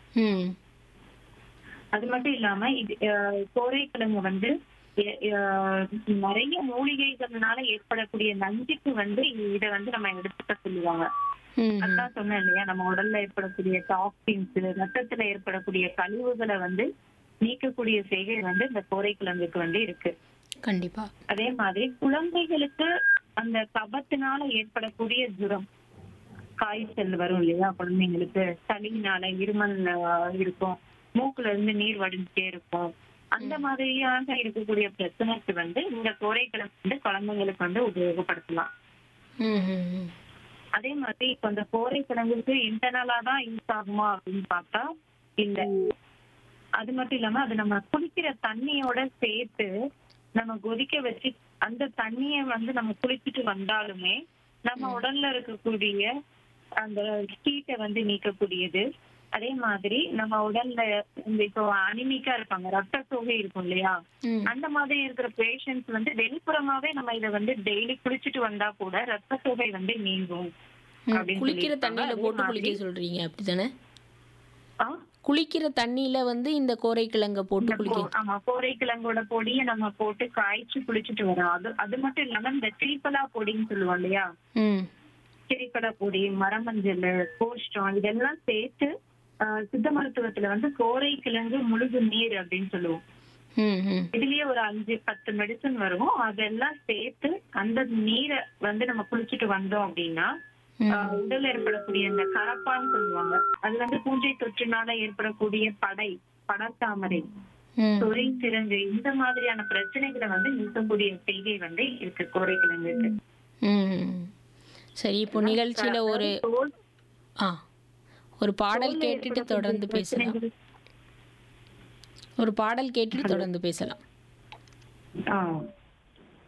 ம் அது மட்டும் இல்லாம இது அஹ், கோரைக்கிழங்கு வந்து எ- அஹ், நிறைய மூலிகைகள்னால ஏற்படக்கூடிய நஞ்சுக்கு வந்து இத வந்து நம்ம எடுத்துக்க சொல்லுவாங்க ம் ம். அதான் சொன்னேன் இல்லையா நம்ம உடல்ல ஏற்படக்கூடிய டாக்ஸின்ஸ் ரத்தத்துல ஏற்படக்கூடிய கழிவுகளை வந்து நீக்கக்கூடிய செய்கை வந்து இந்த கோரைக்கிழங்குக்கு வந்து இருக்கு கண்டிப்பா அதே மாதிரி குழந்தைகளுக்கு அந்த கபத்தினால ஏற்படக்கூடிய ஜுரம் காய்ச்சல் வரும் இல்லையா குழந்தைங்களுக்கு சளினால இருமல் ஆஹ், இருக்கும் மூக்குல இருந்து நீர் வடிஞ்சிட்டே இருக்கும் அந்த மாதிரியாக இருக்கக்கூடிய பிரச்சனைக்கு வந்து இந்த கோரைக்கிழங்கு வந்து குழந்தைங்களுக்கு வந்து உபயோகப்படுத்தலாம் ம் ம் ம். அதே மாதிரி இப்ப இந்த கோரைக்கிழங்குக்கு இன்டர்னலா தான் யூஸ் ஆகுமா அப்படின்னு பார்த்தா இல்ல அது மட்டும் இல்லாம அது நம்ம குளிக்கிற தண்ணியோட சேர்த்து நம்ம கொதிக்க வச்சு அந்த தண்ணிய வந்து நம்ம குளிச்சுட்டு வந்தாலுமே நம்ம உடல்ல இருக்கக்கூடிய அந்த ஹீட்டை வந்து நீக்கக்கூடியது அதே மாதிரி நம்ம உடல்ல இந்த இப்போ அனிமிக்கா இருப்பாங்க ரத்த சோகை இருக்கும் இல்லையா ம். அந்த மாதிரி இருக்கிற பேஷண்ட்ஸ் வந்து வெளிப்புறமாவே நம்ம இத வந்து டெய்லி குளிச்சுட்டு வந்தா கூட ரத்த சோகை வந்து நீங்கும் ம். அப்படின்னு குளிக்கிற சொல்லியிருக்காங்க. தண்ணியில அதே போட்டு மாதிரி- குளிக்க சொல்றீங்க அப்படிதானே ஆ? குளிக்கிற தண்ணியில வந்து இந்த கோரைக்கிழங்க போட்டு இந்த குளிக்க கோ- ஆமா கோரைக்கிழங்கோட பொடியை நம்ம போட்டு காய்ச்சி குளிச்சுட்டு வரோம் அது அது மட்டும் இல்லாம இந்த சீப்பலா பொடின்னு சொல்லுவோம் இல்லையா ம் சிரிப்பலா பொடி மரமஞ்சள் கோஷ்டம் இதெல்லாம் சேர்த்து ஆ, சித்த மருத்துவத்துல வந்து கோரைக்கிழங்கு முழுகு நீர் அப்படின்னு சொல்லுவோம் ம் ம் இதுலயே ஒரு அஞ்சு பத்து மெடிசன் வரும் அதெல்லாம் சேர்த்து அந்த நீரை வந்து நம்ம குளிச்சுட்டு வந்தோம் அப்படின்னா ம். ஆஹ் உடல்ல ஏற்படக்கூடிய இந்த கரப்பான்னு சொல்லுவாங்க அது வந்து பூஞ்சை தொற்றுனால ஏற்படக்கூடிய படை படர்தாமரை ம் சொறி சிறங்கு இந்த மாதிரியான பிரச்சனைகளை வந்து நீக்கக்கூடிய செய்கை வந்து இருக்கு கோரைக்கிழங்குக்கு ம் சரி இப்போ நிகழ்ச்சியில ஒரு தோல் ஆ ஒரு பாடல் தோல்ல கேட்டுட்டு ஏற்படக்கூடிய தொடர்ந்து பேசலாம் பிரச்சனைகள் ஒரு பாடல் கேட்டுட்டு தொடர்ந்து பேசலாம் ஆஹ்